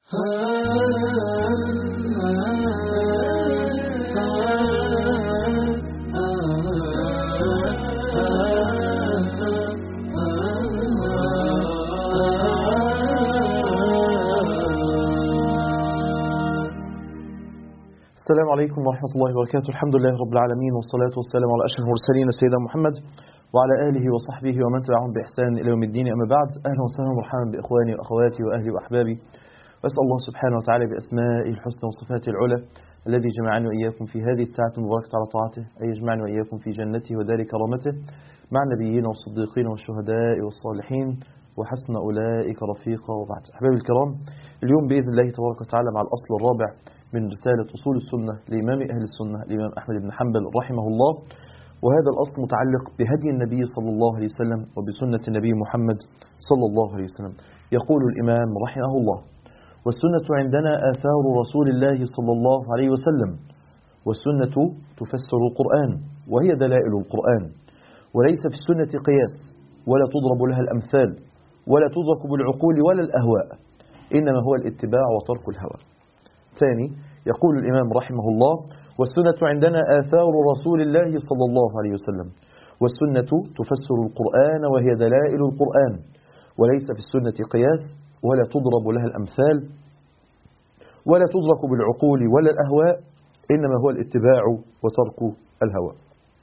السلام عليكم ورحمة الله وبركاته الحمد لله رب العالمين والصلاة والسلام على أشرف المرسلين سيدنا محمد وعلى آله وصحبه ومن تبعهم بإحسان إلى يوم الدين أما بعد أهلا وسهلا ومرحبا بإخواني وأخواتي وأهلي وأحبابي وأسأل الله سبحانه وتعالى بأسمائه الحسنى وصفاته العلى الذي جمعني وإياكم في هذه الساعة المباركة على طاعته أن يجمعني وإياكم في جنته ودار كرامته مع النبيين والصديقين والشهداء والصالحين وحسن أولئك رفيقا وبعد أحبابي الكرام اليوم بإذن الله تبارك وتعالى مع الأصل الرابع من رسالة أصول السنة لإمام أهل السنة الإمام أحمد بن حنبل رحمه الله وهذا الأصل متعلق بهدي النبي صلى الله عليه وسلم وبسنة النبي محمد صلى الله عليه وسلم يقول الإمام رحمه الله والسنة عندنا آثار رسول الله صلى الله عليه وسلم والسنة تفسر القرآن وهي دلائل القرآن وليس في السنة قياس ولا تضرب لها الأمثال ولا تدرك بالعقول ولا الأهواء إنما هو الاتباع وترك الهوى ثاني يقول الإمام رحمه الله والسنة عندنا آثار رسول الله صلى الله عليه وسلم والسنة تفسر القرآن وهي دلائل القرآن وليس في السنة قياس ولا تضرب لها الأمثال ولا تدرك بالعقول ولا الأهواء إنما هو الاتباع وترك الهوى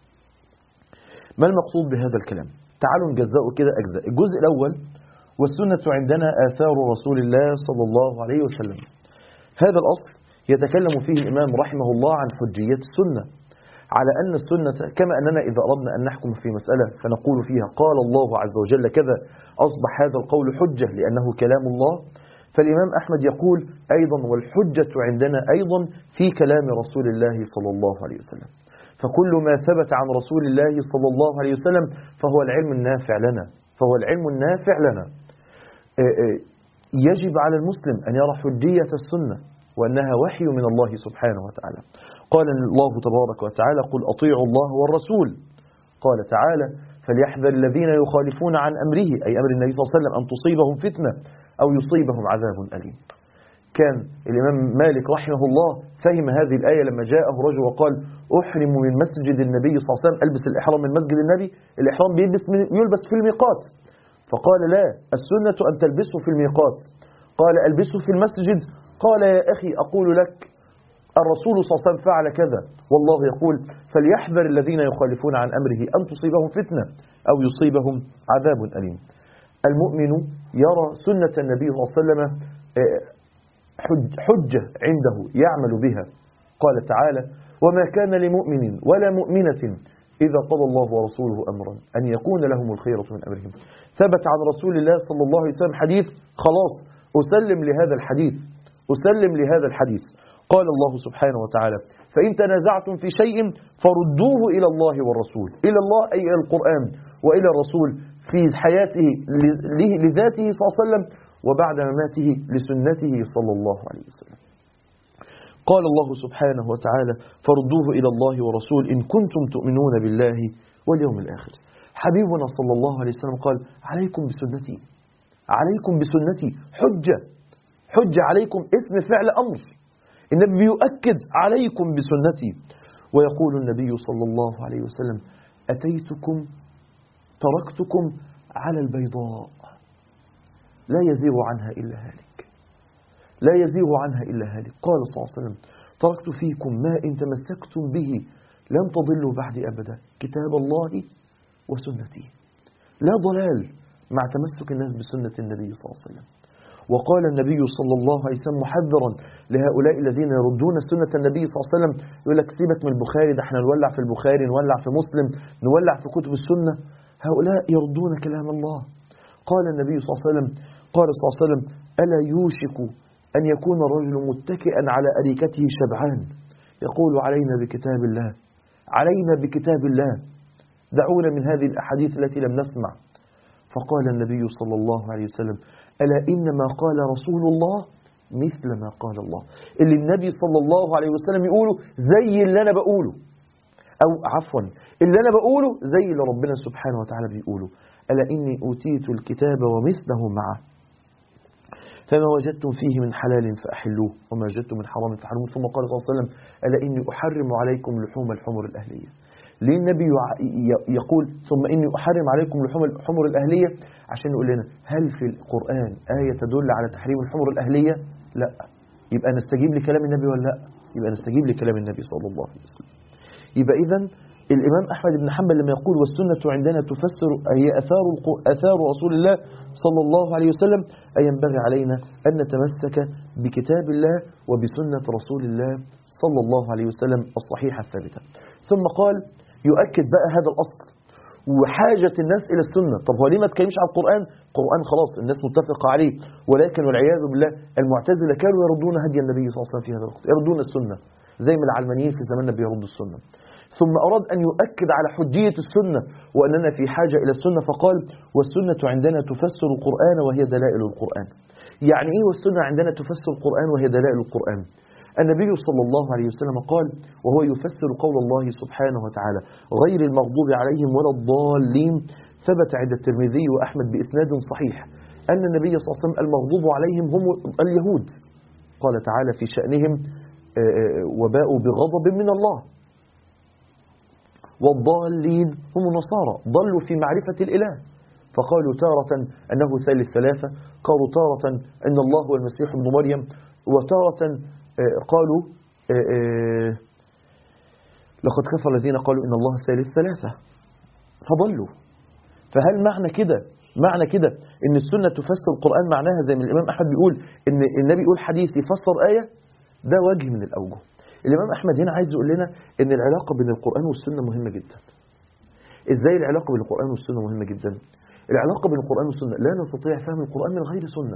ما المقصود بهذا الكلام تعالوا نجزأه كده أجزاء الجزء الأول والسنة عندنا آثار رسول الله صلى الله عليه وسلم هذا الأصل يتكلم فيه الإمام رحمه الله عن حجية السنة على أن السنة كما أننا إذا أردنا أن نحكم في مسألة فنقول فيها قال الله عز وجل كذا أصبح هذا القول حجة لأنه كلام الله فالإمام أحمد يقول أيضا والحجة عندنا أيضا في كلام رسول الله صلى الله عليه وسلم فكل ما ثبت عن رسول الله صلى الله عليه وسلم فهو العلم النافع لنا فهو العلم النافع لنا يجب على المسلم أن يرى حجية السنة وأنها وحي من الله سبحانه وتعالى قال الله تبارك وتعالى قل أطيعوا الله والرسول قال تعالى فليحذر الذين يخالفون عن أمره أي أمر النبي صلى الله عليه وسلم أن تصيبهم فتنة أو يصيبهم عذاب أليم كان الإمام مالك رحمه الله فهم هذه الآية لما جاءه رجل وقال أحرم من مسجد النبي صلى الله عليه وسلم ألبس الإحرام من مسجد النبي الإحرام بيلبس من يلبس في الميقات فقال لا السنة أن تلبسه في الميقات قال ألبسه في المسجد قال يا أخي أقول لك الرسول صلى الله عليه وسلم فعل كذا والله يقول فليحذر الذين يخالفون عن أمره أن تصيبهم فتنة أو يصيبهم عذاب أليم المؤمن يرى سنة النبي صلى الله عليه وسلم حجة عنده يعمل بها قال تعالى وما كان لمؤمن ولا مؤمنة إذا قضى الله ورسوله أمرا أن يكون لهم الخيرة من أمرهم ثبت عن رسول الله صلى الله عليه وسلم حديث خلاص أسلم لهذا الحديث أسلم لهذا الحديث قال الله سبحانه وتعالى فإن تنازعتم في شيء فردوه إلى الله والرسول إلى الله أي إلى القرآن وإلى الرسول في حياته لذاته صلى الله عليه وسلم وبعد مماته لسنته صلى الله عليه وسلم قال الله سبحانه وتعالى فردوه إلى الله ورسول إن كنتم تؤمنون بالله واليوم الآخر حبيبنا صلى الله عليه وسلم قال عليكم بسنتي عليكم بسنتي حجة حجة عليكم اسم فعل أمر النبي يؤكد عليكم بسنتي ويقول النبي صلى الله عليه وسلم أتيتكم تركتكم على البيضاء لا يزيغ عنها إلا هالك لا يزيغ عنها إلا هالك قال صلى الله عليه وسلم تركت فيكم ما إن تمسكتم به لن تضلوا بعد أبدا كتاب الله وسنتي لا ضلال مع تمسك الناس بسنة النبي صلى الله عليه وسلم وقال النبي صلى الله عليه وسلم محذرا لهؤلاء الذين يردون سنة النبي صلى الله عليه وسلم يقول لك سيبك من البخاري ده احنا نولع في البخاري نولع في مسلم نولع في كتب السنة هؤلاء يردون كلام الله قال النبي صلى الله عليه وسلم قال صلى الله عليه وسلم ألا يوشك أن يكون الرجل متكئا على أريكته شبعان يقول علينا بكتاب الله علينا بكتاب الله دعونا من هذه الأحاديث التي لم نسمع فقال النبي صلى الله عليه وسلم ألا إنما قال رسول الله مثل ما قال الله اللي النبي صلى الله عليه وسلم يقوله زي اللي أنا بقوله أو عفوا اللي أنا بقوله زي اللي ربنا سبحانه وتعالى بيقوله ألا إني أوتيت الكتاب ومثله معه فما وجدتم فيه من حلال فأحلوه وما وجدتم من حرام فحرموه ثم قال صلى الله عليه وسلم ألا إني أحرم عليكم لحوم الحمر الأهلية ليه النبي يع- ي- يقول ثم إني أحرم عليكم لحوم الحمر الأهلية عشان يقول لنا هل في القرآن آية تدل على تحريم الحمر الأهلية لا يبقى نستجيب لكلام النبي ولا لا يبقى نستجيب لكلام النبي صلى الله عليه وسلم يبقى إذا الإمام أحمد بن حنبل لما يقول والسنة عندنا تفسر هي أثار الق- أثار رسول الله صلى الله عليه وسلم أي ينبغي علينا أن نتمسك بكتاب الله وبسنة رسول الله صلى الله عليه وسلم الصحيحة الثابتة ثم قال يؤكد بقى هذا الأصل وحاجة الناس إلى السنة طب هو ليه ما تكلمش على القرآن القرآن خلاص الناس متفقة عليه ولكن والعياذ بالله المعتزلة كانوا يردون هدي النبي صلى الله عليه وسلم في هذا الوقت يردون السنة زي ما العلمانيين في زماننا بيردوا السنة ثم أراد أن يؤكد على حجية السنة وأننا في حاجة إلى السنة فقال والسنة عندنا تفسر القرآن وهي دلائل القرآن يعني إيه والسنة عندنا تفسر القرآن وهي دلائل القرآن النبي صلى الله عليه وسلم قال وهو يفسر قول الله سبحانه وتعالى غير المغضوب عليهم ولا الضالين ثبت عند الترمذي وأحمد بإسناد صحيح أن النبي صلى الله عليه وسلم المغضوب عليهم هم اليهود قال تعالى في شأنهم آه، آه، وباءوا بغضب من الله والضالين هم النصارى ضلوا في معرفة الإله فقالوا تارة أنه ثالث ثلاثة قالوا تارة أن الله هو المسيح ابن مريم وتارة آه، قالوا آه، آه، لقد كفر الذين قالوا إن الله ثالث ثلاثة فضلوا فهل معنى كده معنى كده ان السنة تفسر القرآن معناها زي ما الإمام أحمد بيقول ان النبي يقول حديث يفسر آية ده وجه من الأوجه الإمام أحمد هنا عايز يقول لنا ان العلاقة بين القرآن والسنة مهمة جدا ازاي العلاقة بين القرآن والسنة مهمة جدا العلاقة بين القرآن والسنة لا نستطيع فهم القرآن من غير سنة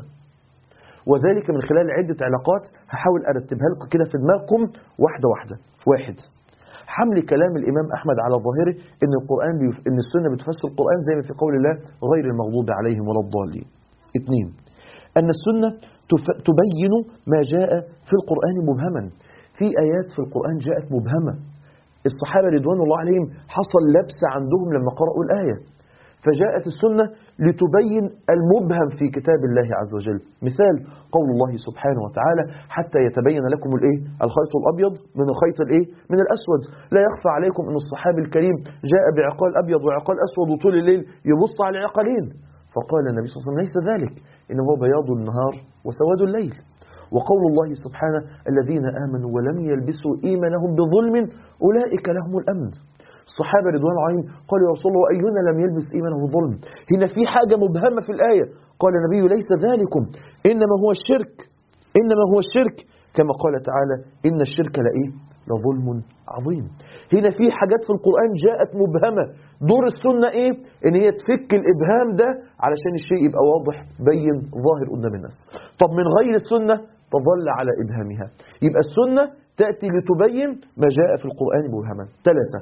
وذلك من خلال عدة علاقات هحاول أرتبها لكم كده في دماغكم واحدة واحدة واحد حمل كلام الإمام أحمد على ظاهره إن القرآن بيف... إن السنة بتفسر القرآن زي ما في قول الله غير المغضوب عليهم ولا الضالين اثنين أن السنة تف... تبين ما جاء في القرآن مبهما في آيات في القرآن جاءت مبهمة الصحابة رضوان الله عليهم حصل لبس عندهم لما قرأوا الآية فجاءت السنة لتبين المبهم في كتاب الله عز وجل مثال قول الله سبحانه وتعالى حتى يتبين لكم الايه الخيط الأبيض من الخيط الايه من الأسود لا يخفى عليكم أن الصحابي الكريم جاء بعقال أبيض وعقال أسود وطول الليل يبص على العقالين فقال النبي صلى الله عليه وسلم ليس ذلك إنه هو بياض النهار وسواد الليل وقول الله سبحانه الذين آمنوا ولم يلبسوا إيمانهم بظلم أولئك لهم الأمن الصحابة رضوان الله عليهم قالوا يا رسول الله وأينا لم يلبس إيمانه ظلم هنا في حاجة مبهمة في الآية قال النبي ليس ذلكم إنما هو الشرك إنما هو الشرك كما قال تعالى إن الشرك لإيه لظلم عظيم هنا في حاجات في القرآن جاءت مبهمة دور السنة إيه إن هي تفك الإبهام ده علشان الشيء يبقى واضح بين ظاهر قدام الناس طب من غير السنة تظل على إبهامها يبقى السنة تأتي لتبين ما جاء في القرآن مبهما ثلاثة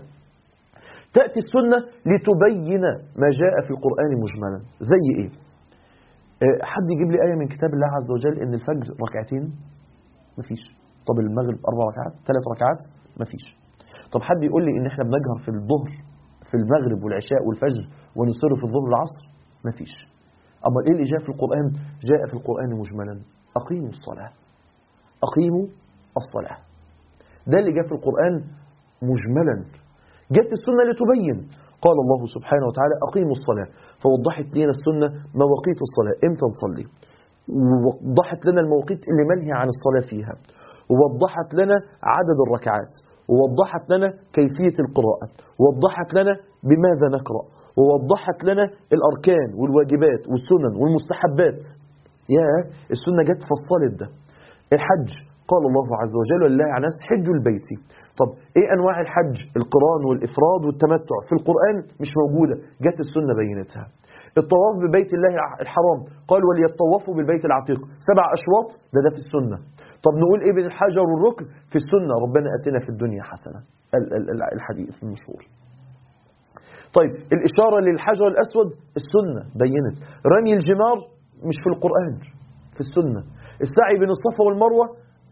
تأتي السنة لتبين ما جاء في القرآن مجملا زي إيه آه، حد يجيب لي آية من كتاب الله عز وجل إن الفجر ركعتين مفيش طب المغرب أربع ركعات ثلاث ركعات مفيش طب حد يقول لي إن إحنا بنجهر في الظهر في المغرب والعشاء والفجر ونصر في الظهر والعصر مفيش أما إيه اللي جاء في القرآن جاء في القرآن مجملا أقيموا الصلاة أقيموا الصلاة ده اللي جاء في القرآن مجملا جت السنة لتبين قال الله سبحانه وتعالى أقيموا الصلاة فوضحت لنا السنة مواقيت الصلاة إمتى نصلي ووضحت لنا المواقيت اللي منهي عن الصلاة فيها ووضحت لنا عدد الركعات ووضحت لنا كيفية القراءة ووضحت لنا بماذا نقرأ ووضحت لنا الأركان والواجبات والسنن والمستحبات يا السنة جت فصلت ده الحج قال الله عز وجل ولله على الناس حج البيت طب ايه انواع الحج القران والافراد والتمتع في القران مش موجوده جت السنه بينتها الطواف ببيت الله الحرام قال وليطوفوا بالبيت العتيق سبع اشواط ده ده في السنه طب نقول ايه بين الحجر والركن في السنه ربنا اتنا في الدنيا حسنه ال- ال- ال- الحديث المشهور طيب الاشاره للحجر الاسود السنه بينت رمي الجمار مش في القران في السنه السعي بين الصفا والمروه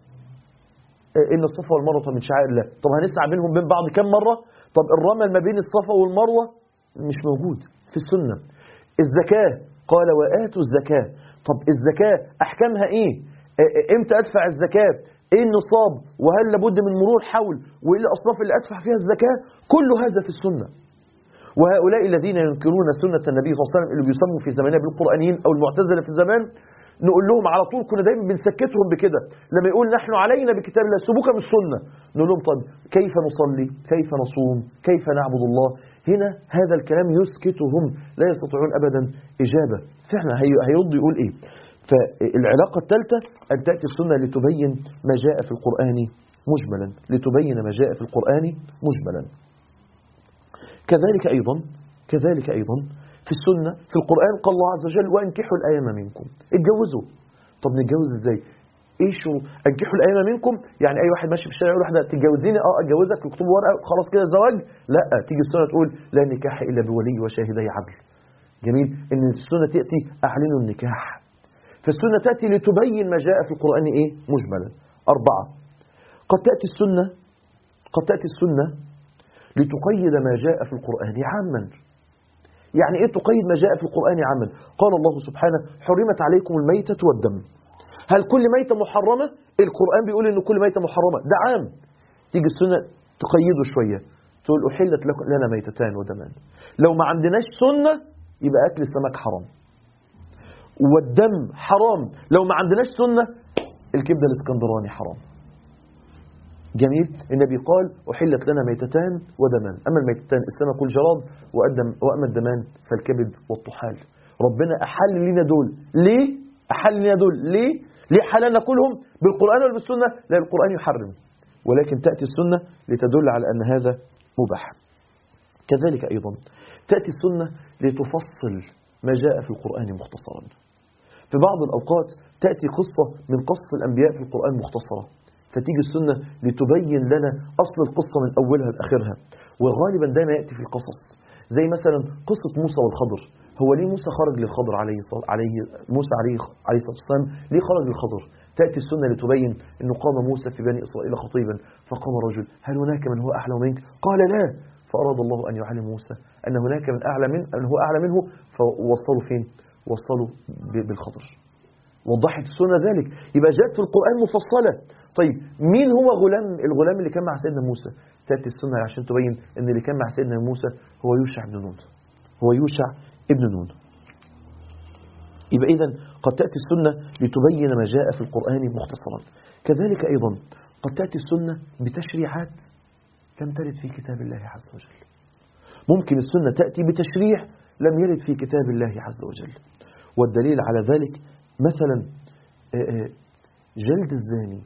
إن الصفا والمروة من شعائر الله طب هنسعى بينهم بين بعض كم مرة طب الرمل ما بين الصفا والمروة مش موجود في السنة الزكاة قال وآتوا الزكاة طب الزكاة أحكامها إيه آه، آه، إمتى أدفع الزكاة إيه النصاب وهل لابد من مرور حول وإيه الأصناف اللي أدفع فيها الزكاة كل هذا في السنة وهؤلاء الذين ينكرون سنة النبي صلى الله عليه وسلم اللي بيسموا في زماننا بالقرآنيين أو المعتزلة في زمان نقول لهم على طول كنا دايما بنسكتهم بكده لما يقول نحن علينا بكتاب الله سيبوك من السنة نقول لهم طب كيف نصلي كيف نصوم كيف نعبد الله هنا هذا الكلام يسكتهم لا يستطيعون أبدا إجابة فعلا هي- هيرد يقول إيه فالعلاقة الثالثة أن تأتي السنة لتبين ما جاء في القرآن مجملا لتبين ما جاء في القرآن مجملا كذلك أيضا كذلك أيضا في السنة في القرآن قال الله عز وجل وأنكحوا الأيام منكم اتجوزوا طب نتجوز ازاي ايه شو انكحوا الايام منكم يعني اي واحد ماشي في الشارع يقول واحده تتجوزيني اه اتجوزك يكتبوا ورقه خلاص كده زواج لا تيجي السنه تقول لا نكاح الا بولي وشاهدي عدل جميل ان السنه تاتي اعلنوا النكاح فالسنه تاتي لتبين ما جاء في القران ايه مجملا اربعه قد تاتي السنه قد تاتي السنه لتقيد ما جاء في القران عاما يعني ايه تقيد ما جاء في القرآن عاما قال الله سبحانه حرمت عليكم الميتة والدم هل كل ميتة محرمة القرآن بيقول ان كل ميتة محرمة ده عام تيجي السنة تقيده شوية تقول أحلت لكم لنا ميتتان ودمان لو ما عندناش سنة يبقى أكل السمك حرام والدم حرام لو ما عندناش سنة الكبدة الاسكندراني حرام جميل النبي قال أحلت لنا ميتتان ودمان أما الميتتان السمك والجراد وأدم وأما الدمان فالكبد والطحال ربنا أحل لنا دول ليه أحل لنا دول ليه ليه حلال ناكلهم بالقرآن ولا بالسنة لا القرآن يحرم ولكن تأتي السنة لتدل على أن هذا مباح كذلك أيضا تأتي السنة لتفصل ما جاء في القرآن مختصرا في بعض الأوقات تأتي قصة من قصص الأنبياء في القرآن مختصرة فتيجي السنة لتبين لنا أصل القصة من أولها لآخرها وغالبا دايما يأتي في القصص زي مثلا قصة موسى والخضر هو ليه موسى خرج للخضر عليه الصلاة عليه موسى عليه عليه الصلاة والسلام ليه خرج للخضر تأتي السنة لتبين أنه قام موسى في بني إسرائيل خطيبا فقام رجل هل هناك من هو أعلى منك قال لا فأراد الله أن يعلم موسى أن هناك من أعلى من أن هو أعلى منه فوصلوا فين وصلوا ب- بالخضر وضحت السنة ذلك يبقى جاءت في القرآن مفصلة طيب مين هو غلام الغلام اللي كان مع سيدنا موسى تأتي السنة عشان تبين ان اللي كان مع سيدنا موسى هو يوشع بن نون هو يوشع ابن نون يبقى إذا قد تأتي السنة لتبين ما جاء في القرآن مختصرا كذلك أيضا قد تأتي السنة بتشريعات لم ترد في كتاب الله عز وجل ممكن السنة تأتي بتشريع لم يرد في كتاب الله عز وجل والدليل على ذلك مثلا آه، آه، جلد الزاني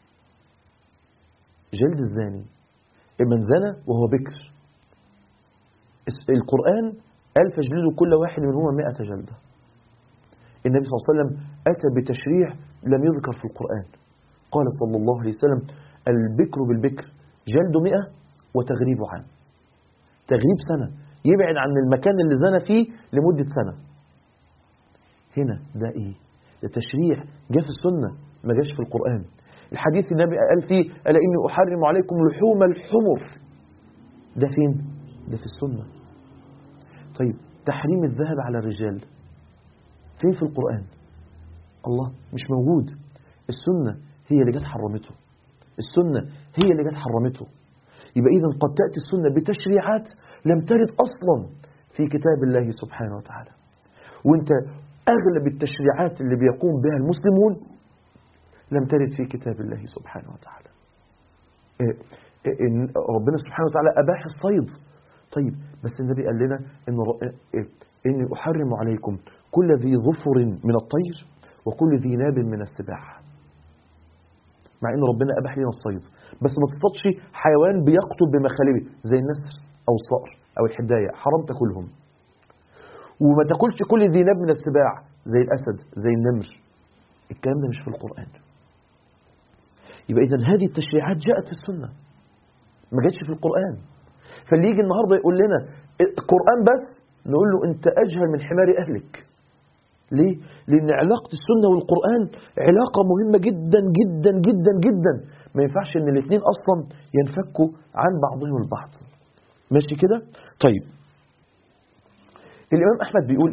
جلد الزاني من زنى وهو بكر الس- القرآن قال فاجلدوا كل واحد منهما مئة جلدة النبي صلى الله عليه وسلم أتى بتشريع لم يذكر في القرآن قال صلى الله عليه وسلم البكر بالبكر جلد مئة وتغريب عام تغريب سنة يبعد عن المكان اللي زنى فيه لمدة سنة هنا ده ايه ده تشريع جاء في السنة ما جاش في القرآن الحديث النبي قال فيه ألا إني أحرم عليكم لحوم الحمر ده فين ده في السنة طيب تحريم الذهب على الرجال فين في القرآن الله مش موجود السنة هي اللي جت حرمته السنة هي اللي جت حرمته يبقى إذا قد تأتي السنة بتشريعات لم ترد أصلا في كتاب الله سبحانه وتعالى وانت أغلب التشريعات اللي بيقوم بها المسلمون لم ترد في كتاب الله سبحانه وتعالى إيه إيه إن ربنا سبحانه وتعالى أباح الصيد طيب بس النبي قال لنا إن ر- إيه إني أحرم عليكم كل ذي ظفر من الطير وكل ذي ناب من السباع مع ان ربنا اباح لنا الصيد بس ما تصطادش حيوان بيقتل بمخالبه زي النسر او الصقر او الحدايه حرام تاكلهم وما تاكلش كل ذي ناب من السباع زي الاسد زي النمر الكلام ده مش في القران يبقى اذا هذه التشريعات جاءت في السنه ما جاتش في القران فاللي يجي النهارده يقول لنا القران بس نقول له انت اجهل من حمار اهلك ليه؟ لأن علاقة السنة والقرآن علاقة مهمة جدا جدا جدا جدا ما ينفعش إن الاثنين أصلا ينفكوا عن بعضهم البعض ماشي كده؟ طيب الإمام أحمد بيقول إيه؟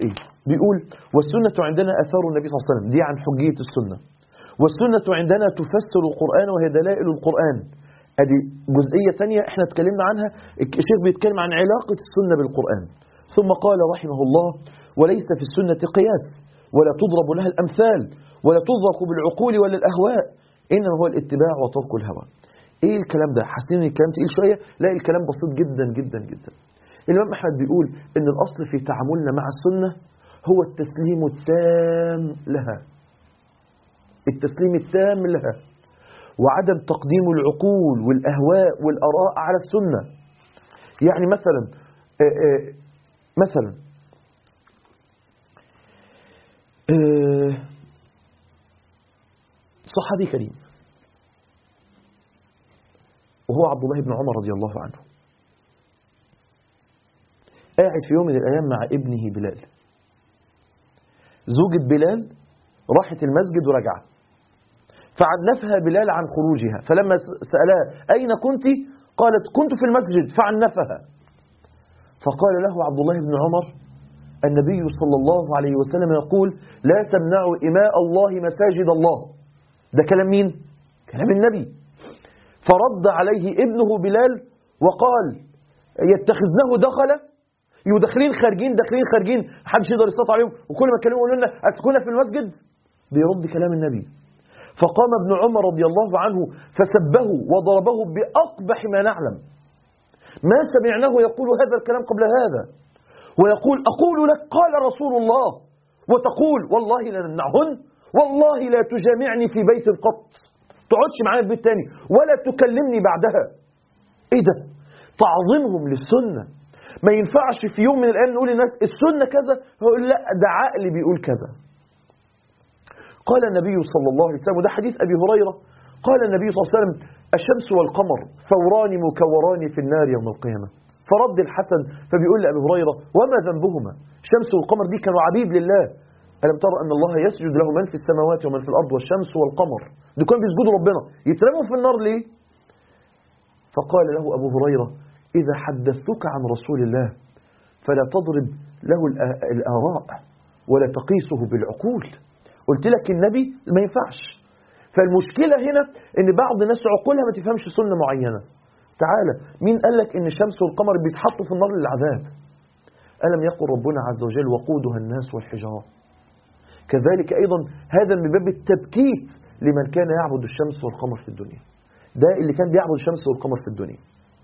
بيقول والسنة عندنا أثار النبي صلى الله عليه وسلم دي عن حجية السنة والسنة عندنا تفسر القرآن وهي دلائل القرآن ادي جزئية تانية احنا اتكلمنا عنها الشيخ بيتكلم عن علاقة السنة بالقرآن ثم قال رحمه الله وليس في السنة قياس ولا تضرب لها الأمثال ولا تضرب بالعقول ولا الأهواء إنما هو الاتباع وترك الهوى ايه الكلام ده حاسين ان الكلام تقيل شوية لا الكلام بسيط جدا جدا جدا الإمام أحمد بيقول إن الأصل في تعاملنا مع السنة هو التسليم التام لها التسليم التام لها وعدم تقديم العقول والأهواء والأراء على السنة يعني مثلا آآ آآ مثلا آآ صحابي كريم وهو عبد الله بن عمر رضي الله عنه قاعد في يوم من الأيام مع ابنه بلال زوجة بلال راحت المسجد ورجعت فعنفها بلال عن خروجها فلما سألها أين كنت قالت كنت في المسجد فعنفها فقال له عبد الله بن عمر النبي صلى الله عليه وسلم يقول لا تمنعوا إماء الله مساجد الله ده كلام مين؟ كلام النبي فرد عليه ابنه بلال وقال يتخذنه دخل يدخلين خارجين داخلين خارجين محدش يقدر يستطيع عليهم وكل ما كلموا يقولوا لنا اسكننا في المسجد بيرد كلام النبي فقام ابن عمر رضي الله عنه فسبه وضربه بأقبح ما نعلم ما سمعناه يقول هذا الكلام قبل هذا ويقول أقول لك قال رسول الله وتقول والله لا نمنعهن والله لا تجامعني في بيت قط تقعدش معايا في بيت تاني ولا تكلمني بعدها ايه ده تعظيمهم للسنة ما ينفعش في يوم من الايام نقول للناس السنة كذا يقول لا ده عقل بيقول كذا قال النبي صلى الله عليه وسلم وده حديث أبي هريرة قال النبي صلى الله عليه وسلم الشمس والقمر ثوران مكوران في النار يوم القيامة فرد الحسن فبيقول لأبي هريرة وما ذنبهما الشمس والقمر دي كانوا عبيد لله ألم ترى أن الله يسجد له من في السماوات ومن في الأرض والشمس والقمر دي كانوا بيسجدوا ربنا يترموا في النار ليه فقال له أبو هريرة إذا حدثتك عن رسول الله فلا تضرب له الآراء ولا تقيسه بالعقول قلت لك النبي ما ينفعش فالمشكلة هنا ان بعض الناس عقولها ما تفهمش سنة معينة تعالى مين قال لك ان الشمس والقمر بيتحطوا في النار للعذاب ألم يقل ربنا عز وجل وقودها الناس والحجارة كذلك أيضا هذا من باب التبكيت لمن كان يعبد الشمس والقمر في الدنيا ده اللي كان بيعبد الشمس والقمر في الدنيا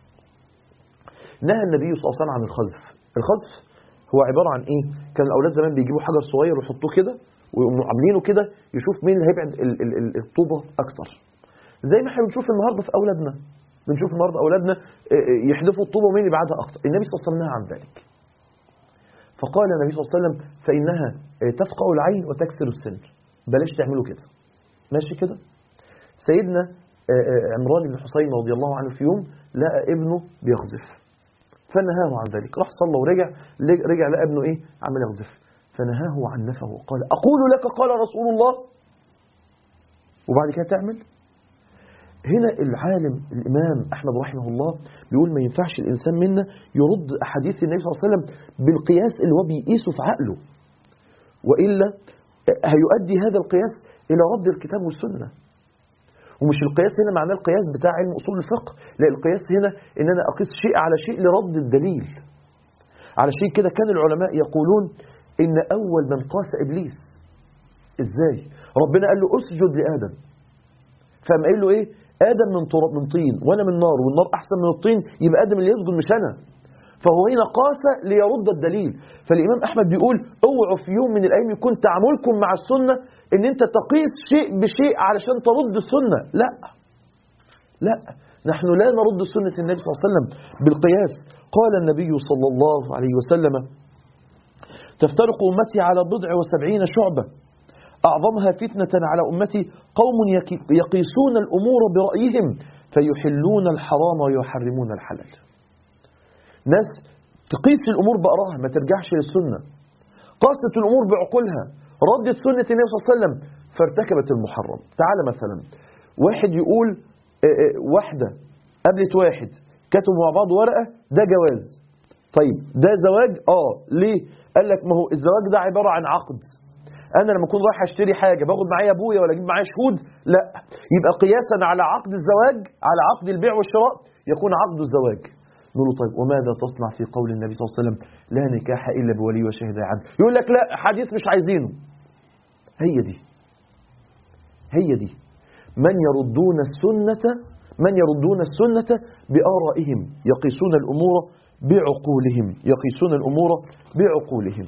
نهى النبي صلى الله عليه وسلم عن الخزف الخزف هو عبارة عن ايه كان الأولاد زمان بيجيبوا حجر صغير ويحطوه كده ويقوموا عاملينه كده يشوف مين اللي هيبعد ال- ال- ال- الطوبة أكتر زي ما احنا بنشوف النهاردة في أولادنا بنشوف النهاردة أولادنا يحدفوا الطوبة ومين يبعدها أكتر النبي صلى الله عليه وسلم نهى عن ذلك فقال النبي صلى الله عليه وسلم فإنها تفقع العين وتكسر السن بلاش تعملوا كده ماشي كده سيدنا عمران بن حسين رضي الله عنه في يوم لقى ابنه بيغزف فنهاه عن ذلك راح صلى ورجع رجع لقى ابنه ايه عمال يغزف فنهاه عنفه قال أقول لك قال رسول الله وبعد كده تعمل هنا العالم الإمام أحمد رحمه الله بيقول ما ينفعش الإنسان منا يرد أحاديث النبي صلى الله عليه وسلم بالقياس اللي هو بيقيسه في عقله وإلا هيؤدي هذا القياس إلى رد الكتاب والسنة ومش القياس هنا معناه القياس بتاع علم أصول الفقه لا القياس هنا إن أنا أقيس شيء على شيء لرد الدليل على شيء كده كان العلماء يقولون إن أول من قاس إبليس إزاي ربنا قال له أسجد لآدم فقام قايل له إيه آدم من تراب من طين وأنا من نار والنار أحسن من الطين يبقى آدم اللي يسجد مش أنا فهو هنا قاس ليرد الدليل فالإمام أحمد بيقول اوعوا في يوم من الأيام يكون تعاملكم مع السنة إن أنت تقيس شيء بشيء علشان ترد السنة لا لا نحن لا نرد سنة النبي صلى الله عليه وسلم بالقياس قال النبي صلى الله عليه وسلم تفترق أمتي على بضع وسبعين شعبة أعظمها فتنة على أمتي قوم يقيسون الأمور برأيهم فيحلون الحرام ويحرمون الحلال ناس تقيس الأمور بأراها ما ترجعش للسنة قاست الأمور بعقولها ردت سنة النبي صلى الله عليه وسلم فارتكبت المحرم تعال مثلا واحد يقول واحدة قابلت واحد كتبوا مع بعض ورقة ده جواز طيب ده زواج اه ليه قال لك ما هو الزواج ده عباره عن عقد انا لما اكون رايح اشتري حاجه باخد معايا ابويا ولا اجيب معايا شهود لا يبقى قياسا على عقد الزواج على عقد البيع والشراء يكون عقد الزواج نقول له طيب وماذا تصنع في قول النبي صلى الله عليه وسلم لا نكاح الا بولي وشهد عدل يقول لك لا حديث مش عايزينه هي دي هي دي من يردون السنة من يردون السنة بآرائهم يقيسون الأمور بعقولهم يقيسون الأمور بعقولهم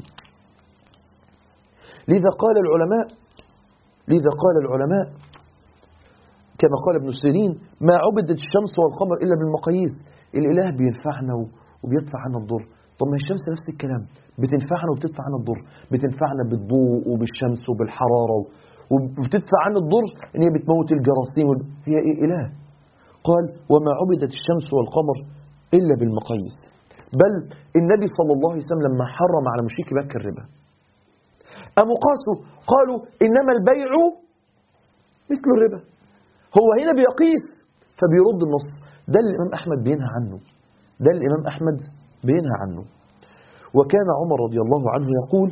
لذا قال العلماء لذا قال العلماء كما قال ابن سيرين ما عبدت الشمس والقمر إلا بالمقاييس الإله بينفعنا وبيدفع عنا الضر طب ما الشمس نفس الكلام بتنفعنا وبتدفع عنا الضر بتنفعنا بالضوء وبالشمس وبالحرارة وبتدفع عنا الضر ان هي بتموت الجراثيم هي إيه إله قال وما عبدت الشمس والقمر إلا بالمقاييس بل النبي صلى الله عليه وسلم لما حرم على مشرك مكة الربا قاموا قاسوا قالوا إنما البيع مثل الربا هو هنا بيقيس فبيرد النص ده اللي الإمام أحمد بينهى عنه ده اللي الإمام أحمد بينهى عنه وكان عمر رضي الله عنه يقول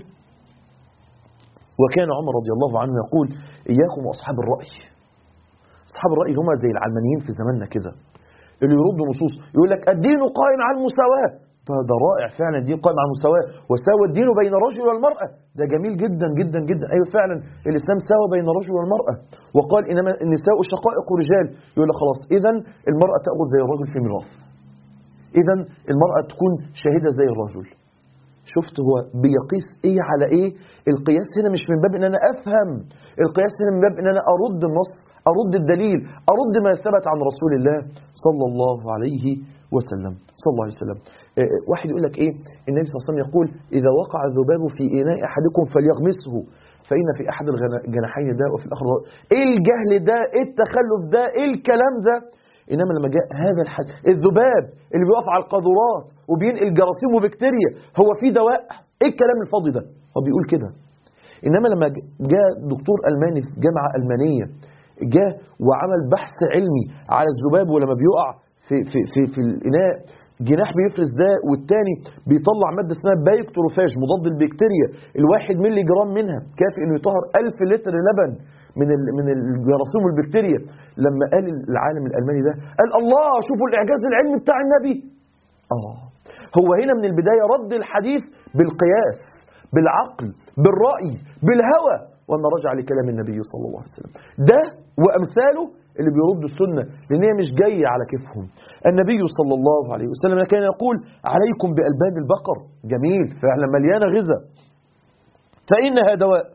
وكان عمر رضي الله عنه يقول إياكم وأصحاب الرأي أصحاب الرأي هم زي العلمانيين في زماننا كده اللي يردوا نصوص يقول لك الدين قائم على المساواة فده رائع فعلا الدين قائم على المساواة وساوى الدين بين الرجل والمرأة ده جميل جدا جدا جدا أيوة فعلا الإسلام ساوى بين الرجل والمرأة وقال إنما النساء شقائق رجال يقول لك خلاص إذا المرأة تأخذ زي الرجل في ميراث إذا المرأة تكون شاهدة زي الرجل شفت هو بيقيس ايه على ايه القياس هنا مش من باب ان انا افهم القياس هنا من باب ان انا ارد النص ارد الدليل ارد ما ثبت عن رسول الله صلى الله عليه وسلم صلى الله عليه وسلم آه، واحد يقول لك ايه النبي صلى الله عليه وسلم يقول اذا وقع الذباب في اناء احدكم فليغمسه فان في احد الجناحين داء وفي الاخر داء. ايه الجهل ده ايه التخلف ده ايه الكلام ده انما لما جاء هذا الحد الذباب اللي بيقف على القاذورات وبينقل جراثيم وبكتيريا هو في دواء ايه الكلام الفاضي ده هو بيقول كده انما لما جاء دكتور الماني في جامعه المانيه جاء وعمل بحث علمي على الذباب ولما بيقع في في في, في الاناء جناح بيفرز ده والتاني بيطلع مادة اسمها بايكتروفاج مضاد البكتيريا الواحد ملي جرام منها كافي انه يطهر ألف لتر لبن من ال من الجراثيم والبكتيريا لما قال العالم الألماني ده قال الله شوفوا الإعجاز العلمي بتاع النبي آه هو هنا من البداية رد الحديث بالقياس بالعقل بالرأي بالهوى وما رجع لكلام النبي صلى الله عليه وسلم ده وأمثاله اللي بيردوا السنة لأن هي مش جاية على كيفهم النبي صلى الله عليه وسلم كان يقول عليكم بألبان البقر جميل فعلا مليانة غذاء فإنها دواء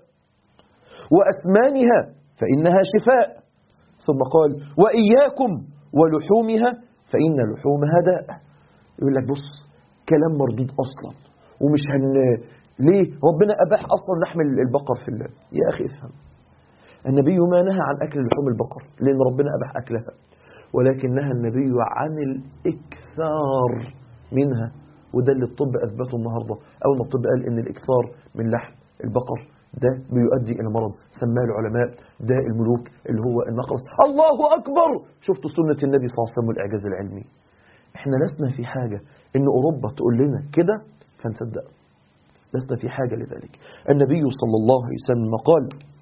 وأسمانها فإنها شفاء ثم قال وإياكم ولحومها فإن لحومها داء يقول لك بص كلام مردود أصلا ومش هن ليه ربنا أباح أصلا لحم البقر في الله يا أخي افهم النبي ما نهى عن أكل لحوم البقر لأن ربنا أباح أكلها ولكن نهى النبي عن الإكثار منها وده اللي الطب أثبته النهاردة أول ما الطب قال إن الإكثار من لحم البقر ده بيؤدي إلى مرض سماه العلماء ده الملوك اللي هو النقرس الله أكبر شفتوا سنة النبي صلى الله عليه وسلم والإعجاز العلمي احنا لسنا في حاجة إن أوروبا تقول لنا كده فنصدق لسنا في حاجة لذلك النبي صلى الله عليه وسلم قال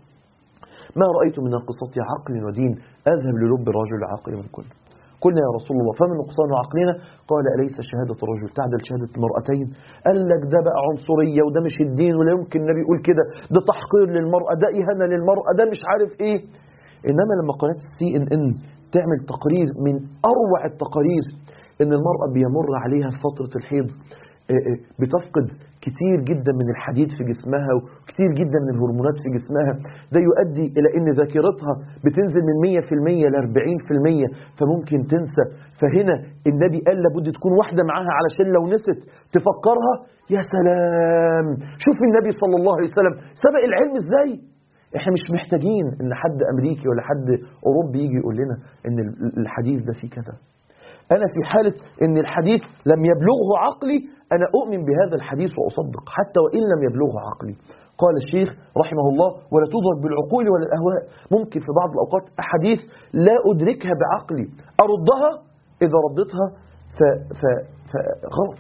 ما رأيت من ناقصات عقل ودين أذهب للب الرجل عاقل من كل قلنا يا رسول الله فمن نقصان عقلنا قال أليس شهادة الرجل تعدل شهادة المرأتين قال لك ده بقى عنصرية وده مش الدين ولا يمكن النبي يقول كده ده تحقير للمرأة ده إهانة للمرأة ده مش عارف إيه إنما لما قناة السي إن إن تعمل تقرير من أروع التقارير إن المرأة بيمر عليها فترة الحيض بتفقد كتير جدا من الحديد في جسمها وكتير جدا من الهرمونات في جسمها ده يؤدي إلى أن ذاكرتها بتنزل من 100% ل 40% فممكن تنسى فهنا النبي قال لابد تكون واحدة معاها علشان لو نست تفكرها يا سلام شوف النبي صلى الله عليه وسلم سبق العلم ازاي احنا مش محتاجين ان حد امريكي ولا حد اوروبي يجي يقول لنا ان الحديث ده فيه كذا أنا في حالة أن الحديث لم يبلغه عقلي أنا أؤمن بهذا الحديث وأصدق حتى وإن لم يبلغه عقلي قال الشيخ رحمه الله ولا تدرك بالعقول ولا الأهواء ممكن في بعض الأوقات أحاديث لا أدركها بعقلي أردها إذا ردتها ف... ف... فغلط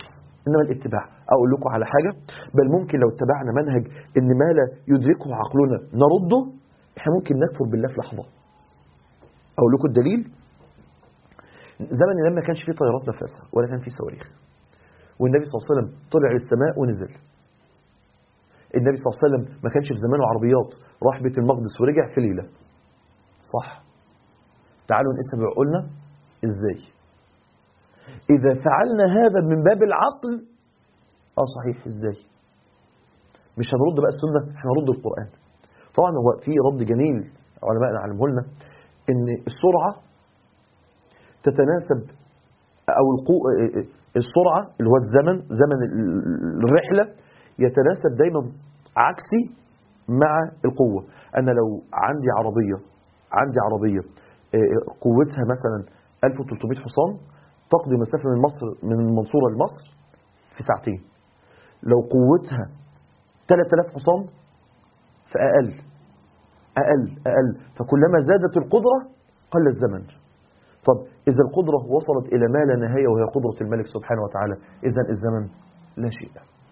انما الاتباع اقول لكم على حاجه بل ممكن لو اتبعنا منهج ان ما لا يدركه عقلنا نرده احنا ممكن نكفر بالله في لحظه اقول لكم الدليل زمن لما ما كانش فيه طيارات نفاثه ولا كان فيه صواريخ والنبي صلى الله عليه وسلم طلع للسماء ونزل النبي صلى الله عليه وسلم ما كانش في زمانه عربيات راح بيت المقدس ورجع في ليله صح تعالوا نقيسها بعقولنا ازاي اذا فعلنا هذا من باب العقل اه صحيح ازاي مش هنرد بقى السنه احنا هنرد القران طبعا هو في رد جميل علماءنا علمه لنا ان السرعه تتناسب او القو... السرعه اللي هو الزمن زمن الرحله يتناسب دايما عكسي مع القوه انا لو عندي عربيه عندي عربيه قوتها مثلا 1300 حصان تقضي مسافه من مصر من المنصوره لمصر في ساعتين لو قوتها 3000 حصان فاقل اقل اقل فكلما زادت القدره قل الزمن طب إذا القدرة وصلت إلى ما لا نهاية وهي قدرة الملك سبحانه وتعالى إذا الزمن لا شيء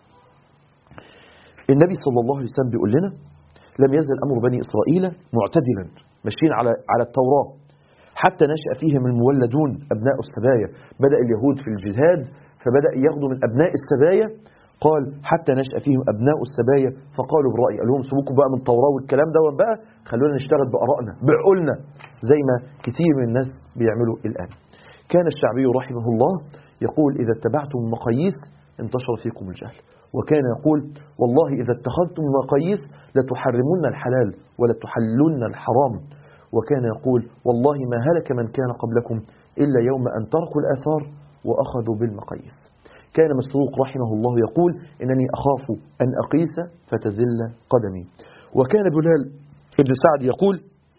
النبي صلى الله عليه وسلم بيقول لنا لم يزل أمر بني إسرائيل معتدلا ماشيين على على التوراة حتى نشأ فيهم المولدون أبناء السبايا بدأ اليهود في الجهاد فبدأ ياخدوا من أبناء السبايا قال حتى نشأ فيهم أبناء السبايا فقالوا برأي قال لهم سيبوكم بقى من التوراة والكلام ده بقى خلونا نشتغل بآرائنا بعقولنا زي ما كثير من الناس بيعملوا الآن كان الشعبي رحمه الله يقول إذا اتبعتم المقاييس انتشر فيكم الجهل وكان يقول والله إذا اتخذتم المقاييس لتحرمون الحلال ولا تحلون الحرام وكان يقول والله ما هلك من كان قبلكم إلا يوم أن تركوا الآثار وأخذوا بالمقاييس كان مسروق رحمه الله يقول إنني أخاف أن أقيس فتزل قدمي وكان بلال ابن سعد يقول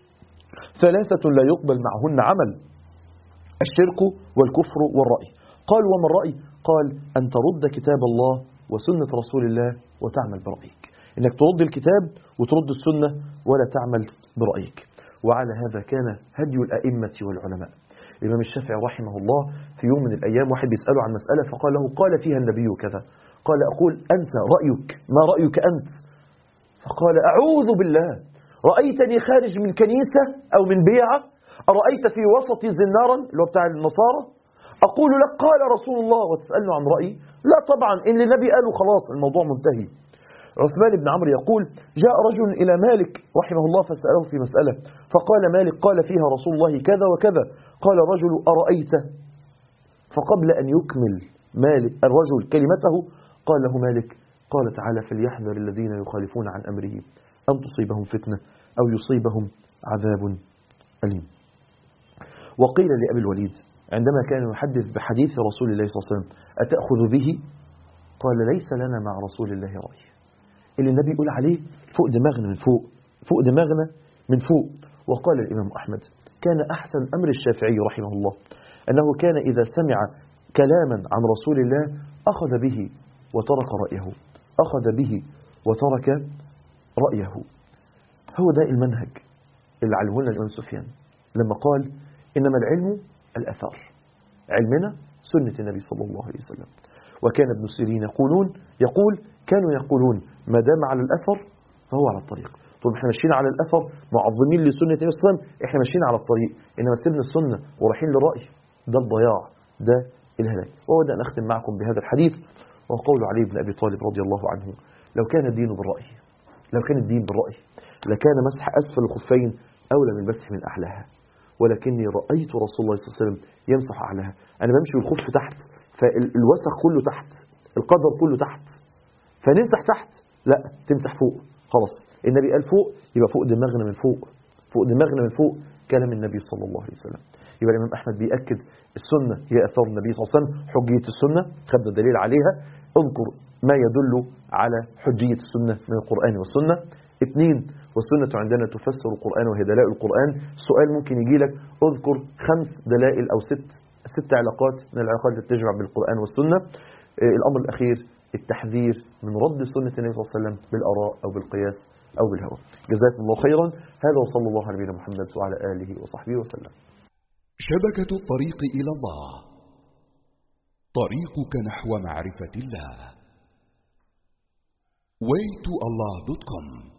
ثلاثة لا يقبل معهن عمل الشرك والكفر والرأي قال وما الرأي قال أن ترد كتاب الله وسنة رسول الله وتعمل برأيك إنك ترد الكتاب وترد السنة ولا تعمل برأيك وعلى هذا كان هدي الأئمة والعلماء الإمام الشافعي رحمه الله في يوم من الأيام واحد بيسأله عن مسألة فقال له قال فيها النبي كذا قال أقول أنت رأيك ما رأيك أنت فقال أعوذ بالله رأيتني خارج من كنيسة أو من بيعة أرأيت في وسط زنارا اللي هو بتاع النصارى أقول لك قال رسول الله وتسألني عن رأيي لا طبعا إن النبي قاله خلاص الموضوع منتهي عثمان بن عمرو يقول جاء رجل إلى مالك رحمه الله فسأله في مسألة فقال مالك قال فيها رسول الله كذا وكذا قال الرجل أرأيت فقبل أن يكمل مالك الرجل كلمته قال له مالك قال تعالى فليحذر الذين يخالفون عن أمره أن تصيبهم فتنة أو يصيبهم عذاب أليم وقيل لأبي الوليد عندما كان يحدث بحديث رسول الله صلى الله عليه وسلم أتأخذ به قال ليس لنا مع رسول الله رأي اللي النبي يقول عليه فوق دماغنا من فوق فوق دماغنا من فوق وقال الإمام أحمد كان أحسن أمر الشافعي رحمه الله أنه كان إذا سمع كلاما عن رسول الله أخذ به وترك رأيه أخذ به وترك رأيه هو ده المنهج اللي علمه لنا الإمام سفيان لما قال إنما العلم الأثار علمنا سنة النبي صلى الله عليه وسلم وكان ابن سيرين يقولون يقول كانوا يقولون ما دام على الأثر فهو على الطريق طول احنا ماشيين على الأثر معظمين لسنة النبي صلى الله عليه وسلم احنا ماشيين على الطريق إنما سيبنا السنة ورايحين للرأي ده الضياع ده الهلاك وأود أن أختم معكم بهذا الحديث وقول علي بن أبي طالب رضي الله عنه لو كان الدين بالرأي لو كان الدين بالرأي لكان مسح أسفل الخفين أولى من المسح من أعلاها ولكني رأيت رسول الله صلى الله عليه وسلم يمسح أعلاها أنا بمشي بالخف تحت فالوسخ كله تحت القدر كله تحت فنمسح تحت لا تمسح فوق خلاص النبي قال فوق يبقى فوق دماغنا من فوق فوق دماغنا من فوق كلام النبي صلى الله عليه وسلم يبقى الإمام أحمد بيأكد السنة هي أثار النبي صلى الله عليه وسلم حجية السنة خدنا دليل عليها اذكر ما يدل على حجية السنة من القرآن والسنة اثنين والسنة عندنا تفسر القرآن وهي دلائل القرآن سؤال ممكن يجي لك اذكر خمس دلائل أو ست ست علاقات من العلاقات التي تجمع بالقرآن والسنة الأمر الأخير التحذير من رد سنة النبي صلى الله عليه وسلم بالآراء أو بالقياس أو بالهوى جزاكم الله خيرا هذا وصلى الله على نبينا محمد وعلى آله وصحبه وسلم شبكة الطريق إلى الله طريقك نحو معرفة الله waytoallah.com